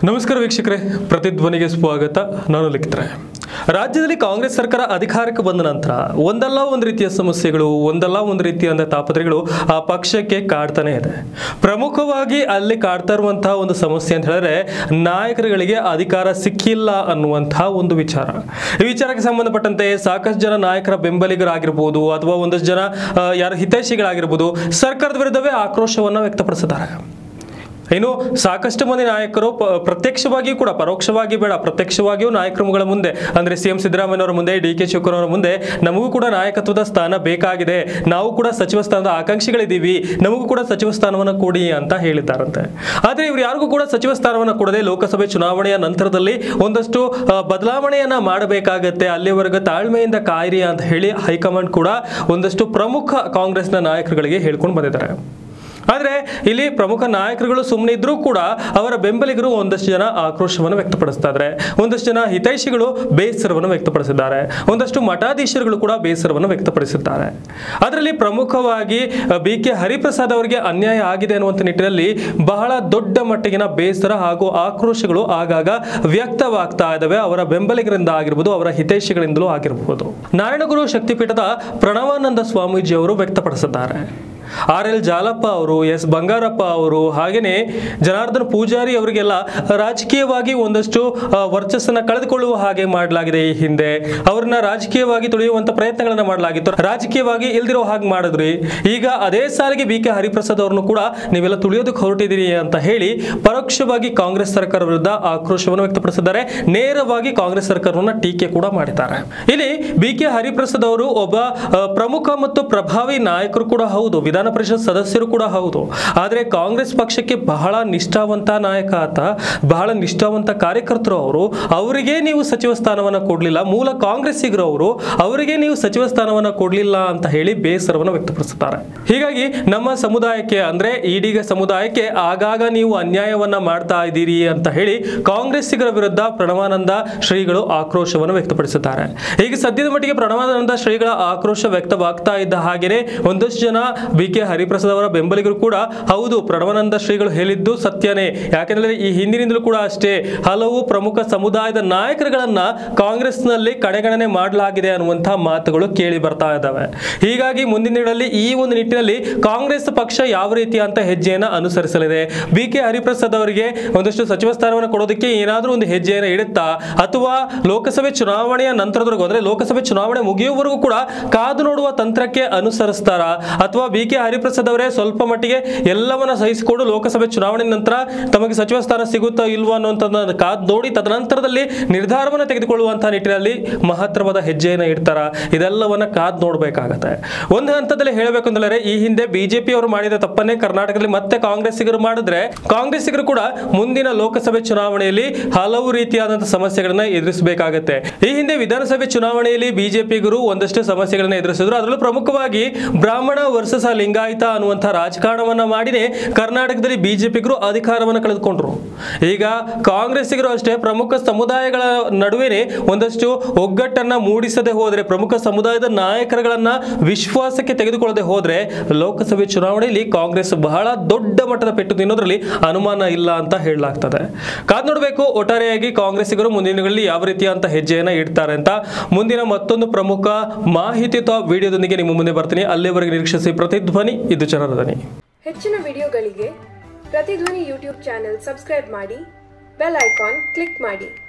ನಮಸ್ಕಾರ ವೀಕ್ಷಕರೇ ಪ್ರತಿಧ್ವನಿಗೆ ಸ್ವಾಗತ ನಾನು ಲಿಖಿತ್ರೆ ರಾಜ್ಯದಲ್ಲಿ ಕಾಂಗ್ರೆಸ್ ಸರ್ಕಾರ ಅಧಿಕಾರಕ್ಕೆ ಬಂದ ನಂತರ ಒಂದಲ್ಲ ಒಂದು ರೀತಿಯ ಸಮಸ್ಯೆಗಳು ಒಂದಲ್ಲ ಒಂದು ರೀತಿಯಾದ ತಾಪತ್ರೆಗಳು ಆ ಪಕ್ಷಕ್ಕೆ ಕಾಡ್ತಾನೆ ಇದೆ ಪ್ರಮುಖವಾಗಿ ಅಲ್ಲಿ ಕಾಡ್ತಾ ಇರುವಂತಹ ಒಂದು ಸಮಸ್ಯೆ ಅಂತ ಹೇಳಿದ್ರೆ ನಾಯಕರುಗಳಿಗೆ ಅಧಿಕಾರ ಸಿಕ್ಕಿಲ್ಲ ಅನ್ನುವಂತಹ ಒಂದು ವಿಚಾರ ಈ ವಿಚಾರಕ್ಕೆ ಸಂಬಂಧಪಟ್ಟಂತೆ ಸಾಕಷ್ಟು ಜನ ನಾಯಕರ ಬೆಂಬಲಿಗರಾಗಿರ್ಬೋದು ಅಥವಾ ಒಂದಷ್ಟು ಜನ ಆ, ಯಾರ ಹಿತೈಷಿಗಳಾಗಿರ್ಬೋದು ಸರ್ಕಾರದ ವಿರುದ್ಧವೇ ಆಕ್ರೋಶವನ್ನು ವ್ಯಕ್ತಪಡಿಸಿದ್ದಾರೆ ಇನ್ನು ಸಾಕಷ್ಟು ಮಂದಿ ನಾಯಕರು ಪ- ಪ್ರತ್ಯಕ್ಷವಾಗಿಯೂ ಕೂಡ ಪರೋಕ್ಷವಾಗಿ ಬೇಡ ಪ್ರತ್ಯಕ್ಷವಾಗಿಯೂ ನಾಯಕರುಗಳ ಮುಂದೆ ಅಂದ್ರೆ ಸಿ ಎಂ ಸಿದ್ದರಾಮಯ್ಯನವರ ಮುಂದೆ ಡಿ ಕೆ ಶಿವಕುಮಾರ್ ಮುಂದೆ ನಮಗೂ ಕೂಡ ನಾಯಕತ್ವದ ಸ್ಥಾನ ಬೇಕಾಗಿದೆ ನಾವು ಕೂಡ ಸಚಿವ ಸ್ಥಾನದ ಆಕಾಂಕ್ಷಿಗಳಿದ್ದೀವಿ ನಮಗೂ ಕೂಡ ಸಚಿವ ಸ್ಥಾನವನ್ನು ಕೊಡಿ ಅಂತ ಹೇಳಿದ್ದಾರಂತೆ ಆದರೆ ಇವರು ಯಾರಿಗೂ ಕೂಡ ಸಚಿವ ಸ್ಥಾನವನ್ನು ಕೊಡದೆ ಲೋಕಸಭೆ ಚುನಾವಣೆಯ ನಂತರದಲ್ಲಿ ಒಂದಷ್ಟು ಆ, ಬದಲಾವಣೆಯನ್ನ ಮಾಡಬೇಕಾಗತ್ತೆ ಅಲ್ಲಿವರೆಗೂ ತಾಳ್ಮೆಯಿಂದ ಕಾಯಿರಿ ಅಂತ ಹೇಳಿ ಹೈಕಮಾಂಡ್ ಕೂಡ ಒಂದಷ್ಟು ಪ್ರಮುಖ ಕಾಂಗ್ರೆಸ್ನ ನಾಯಕರುಗಳಿಗೆ ಹೇಳ್ಕೊಂಡು ಬಂದಿದ್ದಾರೆ ಆದರೆ ಇಲ್ಲಿ ಪ್ರಮುಖ ನಾಯಕರುಗಳು ಸುಮ್ಮನೆ ಇದ್ರೂ ಕೂಡ ಅವರ ಬೆಂಬಲಿಗರು ಒಂದಷ್ಟು ಜನ ಆಕ್ರೋಶವನ್ನು ವ್ಯಕ್ತಪಡಿಸ್ತಾ ಇದ್ದಾರೆ ಒಂದಷ್ಟು ಜನ ಹಿತೈಷಿಗಳು ಬೇಸರವನ್ನು ವ್ಯಕ್ತಪಡಿಸಿದ್ದಾರೆ ಒಂದಷ್ಟು ಮಠಾಧೀಶರುಗಳು ಕೂಡ ಬೇಸರವನ್ನು ವ್ಯಕ್ತಪಡಿಸಿದ್ದಾರೆ ಅದರಲ್ಲಿ ಪ್ರಮುಖವಾಗಿ ಬಿ ಕೆ ಹರಿಪ್ರಸಾದ್ ಅವರಿಗೆ ಅನ್ಯಾಯ ಆಗಿದೆ ಅನ್ನುವಂಥ ನಿಟ್ಟಿನಲ್ಲಿ ಬಹಳ ದೊಡ್ಡ ಮಟ್ಟಿಗಿನ ಬೇಸರ ಹಾಗೂ ಆಕ್ರೋಶಗಳು ಆಗಾಗ ವ್ಯಕ್ತವಾಗ್ತಾ ಇದ್ದಾವೆ ಅವರ ಬೆಂಬಲಿಗರಿಂದ ಆಗಿರ್ಬೋದು ಅವರ ಹಿತೈಷಿಗಳಿಂದಲೂ ಆಗಿರಬಹುದು ನಾರಾಯಣಗುರು ಶಕ್ತಿಪೀಠದ ಪ್ರಣವಾನಂದ ಸ್ವಾಮೀಜಿ ಅವರು ವ್ಯಕ್ತಪಡಿಸಿದ್ದಾರೆ ಆರ್ ಎಲ್ ಜಾಲಪ್ಪ ಅವರು ಎಸ್ ಬಂಗಾರಪ್ಪ ಅವರು ಹಾಗೆಯೇ ಜನಾರ್ದನ್ ಪೂಜಾರಿ ಅವರಿಗೆಲ್ಲ ರಾಜಕೀಯವಾಗಿ ಒಂದಷ್ಟು ಆ, ವರ್ಚಸ್ಸನ್ನ ಕಳೆದುಕೊಳ್ಳುವ ಹಾಗೆ ಮಾಡಲಾಗಿದೆ ಈ ಹಿಂದೆ ಅವ್ರನ್ನ ರಾಜಕೀಯವಾಗಿ ತುಳಿಯುವಂತ ಪ್ರಯತ್ನಗಳನ್ನ ಮಾಡಲಾಗಿತ್ತು ರಾಜಕೀಯವಾಗಿ ಇಲ್ದಿರೋ ಹಾಗೆ ಮಾಡಿದ್ರಿ ಈಗ ಅದೇ ಸಾಲಿಗೆ ಬಿ ಕೆ ಹರಿಪ್ರಸಾದ್ ಅವರನ್ನು ಕೂಡ ನೀವೆಲ್ಲ ತುಳಿಯೋದಕ್ಕೆ ಹೊರಟಿದ್ದೀರಿ ಅಂತ ಹೇಳಿ ಪರೋಕ್ಷವಾಗಿ ಕಾಂಗ್ರೆಸ್ ಸರ್ಕಾರ ವಿರುದ್ಧ ಆಕ್ರೋಶವನ್ನು ವ್ಯಕ್ತಪಡಿಸಿದ್ದಾರೆ ನೇರವಾಗಿ ಕಾಂಗ್ರೆಸ್ ಸರ್ಕಾರವನ್ನ ಟೀಕೆ ಕೂಡ ಮಾಡಿದ್ದಾರೆ ಇಲ್ಲಿ ಬಿ ಕೆ ಹರಿಪ್ರಸಾದ್ ಅವರು ಒಬ್ಬ ಆ, ಪ್ರಮುಖ ಮತ್ತು ಪ್ರಭಾವಿ ನಾಯಕರು ಕೂಡ ಹೌದು ವಿಧಾನ ಪರಿಷತ್ ಸದಸ್ಯರು ಕೂಡ ಹೌದು ಆದರೆ ಕಾಂಗ್ರೆಸ್ ಪಕ್ಷಕ್ಕೆ ಬಹಳ ನಿಷ್ಠಾವಂತ ನಾಯಕ ಆತ ಬಹಳ ನಿಷ್ಠಾವಂತ ಕಾರ್ಯಕರ್ತರು ಅವರು ಅವರಿಗೆ ನೀವು ಸಚಿವ ಸ್ಥಾನವನ್ನ ಕೊಡಲಿಲ್ಲ ಮೂಲ ಕಾಂಗ್ರೆಸ್ಸಿಗರು ಅವರು ಅವರಿಗೆ ನೀವು ಸಚಿವ ಸ್ಥಾನವನ್ನ ಕೊಡಲಿಲ್ಲ ಅಂತ ಹೇಳಿ ಬೇಸರವನ್ನು ವ್ಯಕ್ತಪಡಿಸುತ್ತಾರೆ ಹೀಗಾಗಿ ನಮ್ಮ ಸಮುದಾಯಕ್ಕೆ ಅಂದ್ರೆ ಈಡೀಗ ಸಮುದಾಯಕ್ಕೆ ಆಗಾಗ ನೀವು ಅನ್ಯಾಯವನ್ನ ಮಾಡ್ತಾ ಇದ್ದೀರಿ ಅಂತ ಹೇಳಿ ಕಾಂಗ್ರೆಸ್ಸಿಗರ ವಿರುದ್ಧ ಪ್ರಣವಾನಂದ ಶ್ರೀಗಳು ಆಕ್ರೋಶವನ್ನು ವ್ಯಕ್ತಪಡಿಸಿದ್ದಾರೆ ಈಗ ಸದ್ಯದ ಮಟ್ಟಿಗೆ ಪ್ರಣವಾನಂದ ಶ್ರೀಗಳ ಆಕ್ರೋಶ ವ್ಯಕ್ತವಾಗ್ತಾ ಇದ್ದ ಹಾಗೆಯೇ ಒಂದಷ್ಟು ಜನ ಬಿ ಕೆ ಹರಿಪ್ರಸಾದ್ ಅವರ ಬೆಂಬಲಿಗರು ಕೂಡ ಹೌದು ಪ್ರಣವಾನಂದ ಶ್ರೀಗಳು ಹೇಳಿದ್ದು ಸತ್ಯನೇ ಯಾಕೆಂದ್ರೆ ಈ ಹಿಂದಿನಿಂದಲೂ ಕೂಡ ಅಷ್ಟೇ ಹಲವು ಪ್ರಮುಖ ಸಮುದಾಯದ ನಾಯಕರುಗಳನ್ನ ಕಾಂಗ್ರೆಸ್ನಲ್ಲಿ ಕಡೆಗಣನೆ ಮಾಡಲಾಗಿದೆ ಅನ್ನುವಂತಹ ಮಾತುಗಳು ಕೇಳಿ ಬರ್ತಾ ಇದ್ದಾವೆ ಹೀಗಾಗಿ ಮುಂದಿನ ದಿನಗಳಲ್ಲಿ ಈ ಒಂದು ನಿಟ್ಟಿನಲ್ಲಿ ಕಾಂಗ್ರೆಸ್ ಪಕ್ಷ ಯಾವ ರೀತಿಯಂತ ಹೆಜ್ಜೆಯನ್ನು ಅನುಸರಿಸಲಿದೆ ಬಿ ಕೆ ಹರಿಪ್ರಸಾದ್ ಅವರಿಗೆ ಒಂದಷ್ಟು ಸಚಿವ ಸ್ಥಾನವನ್ನು ಕೊಡೋದಕ್ಕೆ ಏನಾದರೂ ಒಂದು ಹೆಜ್ಜೆಯನ್ನು ಇಡುತ್ತಾ ಅಥವಾ ಲೋಕಸಭೆ ಚುನಾವಣೆಯ ನಂತರದವರೆಗೂ ಅಂದ್ರೆ ಲೋಕಸಭೆ ಚುನಾವಣೆ ಮುಗಿಯುವವರೆಗೂ ಕೂಡ ಕಾದು ನೋಡುವ ತಂತ್ರಕ್ಕೆ ಅನುಸರಿಸ್ತಾರ ಅಥವಾ ಬಿ ಕೆ ಹರಿಪ್ರಸಾದ್ ಅವರೇ ಸ್ವಲ್ಪ ಮಟ್ಟಿಗೆ ಎಲ್ಲವನ್ನ ಸಹಿಸಿಕೊಂಡು ಲೋಕಸಭೆ ಚುನಾವಣೆ ನಂತರ ತಮಗೆ ಸಚಿವ ಸ್ಥಾನ ಸಿಗುತ್ತಾ ಇಲ್ವಾ ಅನ್ನುವಂಥದ್ದನ್ನ ಕಾದು ನೋಡಿ ತದನಂತರದಲ್ಲಿ ನಿರ್ಧಾರವನ್ನು ತೆಗೆದುಕೊಳ್ಳುವಂತಹ ನಿಟ್ಟಿನಲ್ಲಿ ಮಹತ್ತರವಾದ ಹೆಜ್ಜೆಯನ್ನು ಇಡ್ತಾರ ಇದೆಲ್ಲವನ್ನ ಕಾದು ನೋಡಬೇಕಾಗತ್ತೆ ಒಂದು ಹಂತದಲ್ಲಿ ಹೇಳಬೇಕು ಅಂತಂದ್ರೆ ಈ ಹಿಂದೆ ಬಿಜೆಪಿ ಅವರು ಮಾಡಿದ ತಪ್ಪನ್ನೇ ಕರ್ನಾಟಕದಲ್ಲಿ ಮತ್ತೆ ಕಾಂಗ್ರೆಸ್ಸಿಗರು ಮಾಡಿದ್ರೆ ಕಾಂಗ್ರೆಸ್ಸಿಗರು ಕೂಡ ಮುಂದಿನ ಲೋಕಸಭೆ ಚುನಾವಣೆಯಲ್ಲಿ ಹಲವು ರೀತಿಯಾದಂತಹ ಸಮಸ್ಯೆಗಳನ್ನ ಎದುರಿಸಬೇಕಾಗತ್ತೆ ಈ ಹಿಂದೆ ವಿಧಾನಸಭೆ ಚುನಾವಣೆಯಲ್ಲಿ ಬಿಜೆಪಿಗರು ಒಂದಷ್ಟು ಸಮಸ್ಯೆಗಳನ್ನ ಎದುರಿಸಿದ್ರು ಅದರಲ್ಲೂ ಪ್ರಮುಖವಾಗಿ ಬ್ರಾಹ್ಮಣ ವರ್ಸಸ್ ಲಿಂಗಾಯತ ಅನ್ನುವಂಥ ರಾಜಕಾರಣವನ್ನ ಮಾಡಿನೇ ಕರ್ನಾಟಕದಲ್ಲಿ ಬಿಜೆಪಿಗರು ಅಧಿಕಾರವನ್ನು ಕಳೆದುಕೊಂಡ್ರು ಈಗ ಕಾಂಗ್ರೆಸ್ಸಿಗರು ಅಷ್ಟೇ ಪ್ರಮುಖ ಸಮುದಾಯಗಳ ನಡುವೆನೆ ಒಂದಷ್ಟು ಒಗ್ಗಟ್ಟನ್ನ ಮೂಡಿಸದೆ ಹೋದ್ರೆ ಪ್ರಮುಖ ಸಮುದಾಯದ ನಾಯಕರುಗಳನ್ನ ವಿಶ್ವಾಸಕ್ಕೆ ತೆಗೆದುಕೊಳ್ಳದೆ ಹೋದ್ರೆ ಲೋಕಸಭೆ ಚುನಾವಣೆಯಲ್ಲಿ ಕಾಂಗ್ರೆಸ್ ಬಹಳ ದೊಡ್ಡ ಮಟ್ಟದ ಪೆಟ್ಟು ತಿನ್ನೋದ್ರಲ್ಲಿ ಅನುಮಾನ ಇಲ್ಲ ಅಂತ ಹೇಳಲಾಗ್ತದೆ ಕಾದ್ ನೋಡಬೇಕು ಒಟ್ಟಾರೆಯಾಗಿ ಕಾಂಗ್ರೆಸ್ಸಿಗರು ಮುಂದಿನ ದಿನಗಳಲ್ಲಿ ಯಾವ ರೀತಿಯಂತ ಹೆಜ್ಜೆಯನ್ನ ಇಡ್ತಾರೆ ಅಂತ ಮುಂದಿನ ಮತ್ತೊಂದು ಪ್ರಮುಖ ಮಾಹಿತಿಯುತ ವಿಡಿಯೋದೊಂದಿಗೆ ನಿಮ್ಮ ಮುಂದೆ ಬರ್ತೀನಿ ಅಲ್ಲಿವರೆಗೆ ನಿರೀಕ್ಷಿಸಿ ಪ್ರತಿಧ್ವನಿ ಇದು ಜನರ ಧ್ವನಿ ಹೆಚ್ಚಿನ ವಿಡಿಯೋಗಳಿಗೆ ಪ್ರತಿಧ್ವನಿ ಯೂಟ್ಯೂಬ್ ಚಾನೆಲ್ ಸಬ್ಸ್ಕ್ರೈಬ್ ಮಾಡಿ ಬೆಲ್ ಐಕಾನ್ ಕ್ಲಿಕ್ ಮಾಡಿ